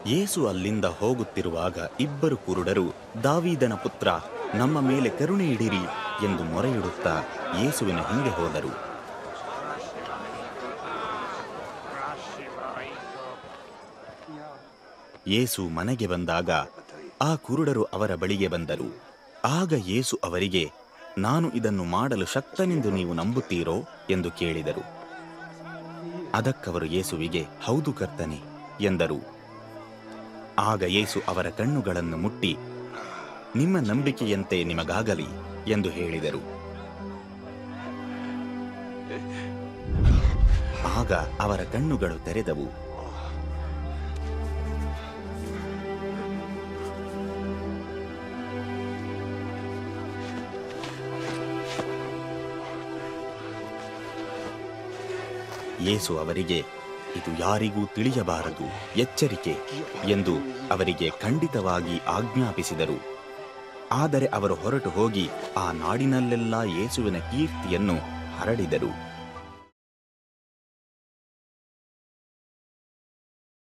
ಯೇಸು ಅಲ್ಲಿಂದ ಹೋಗುತ್ತಿರುವಾಗ ಇಬ್ಬರು ಕುರುಡರು ದಾವೀದನ ಪುತ್ರ ನಮ್ಮ ಮೇಲೆ ಕರುಣೆ ಇಡಿರಿ ಎಂದು ಮೊರೆಯಿಡುತ್ತಾ ಯೇಸುವಿನ ಹಿಂದೆ ಹೋದರು ಯೇಸು ಮನೆಗೆ ಬಂದಾಗ ಆ ಕುರುಡರು ಅವರ ಬಳಿಗೆ ಬಂದರು ಆಗ ಯೇಸು ಅವರಿಗೆ ನಾನು ಇದನ್ನು ಮಾಡಲು ಶಕ್ತನೆಂದು ನೀವು ನಂಬುತ್ತೀರೋ ಎಂದು ಕೇಳಿದರು ಅದಕ್ಕವರು ಯೇಸುವಿಗೆ ಹೌದು ಕರ್ತನೆ ಎಂದರು ಆಗ ಯೇಸು ಅವರ ಕಣ್ಣುಗಳನ್ನು ಮುಟ್ಟಿ ನಿಮ್ಮ ನಂಬಿಕೆಯಂತೆ ನಿಮಗಾಗಲಿ ಎಂದು ಹೇಳಿದರು ಆಗ ಅವರ ಕಣ್ಣುಗಳು ತೆರೆದವು ಯೇಸು ಅವರಿಗೆ ಇದು ಯಾರಿಗೂ ತಿಳಿಯಬಾರದು ಎಚ್ಚರಿಕೆ ಎಂದು ಅವರಿಗೆ ಖಂಡಿತವಾಗಿ ಆಜ್ಞಾಪಿಸಿದರು ಆದರೆ ಅವರು ಹೊರಟು ಹೋಗಿ ಆ ನಾಡಿನಲ್ಲೆಲ್ಲ ಯೇಸುವಿನ ಕೀರ್ತಿಯನ್ನು ಹರಡಿದರು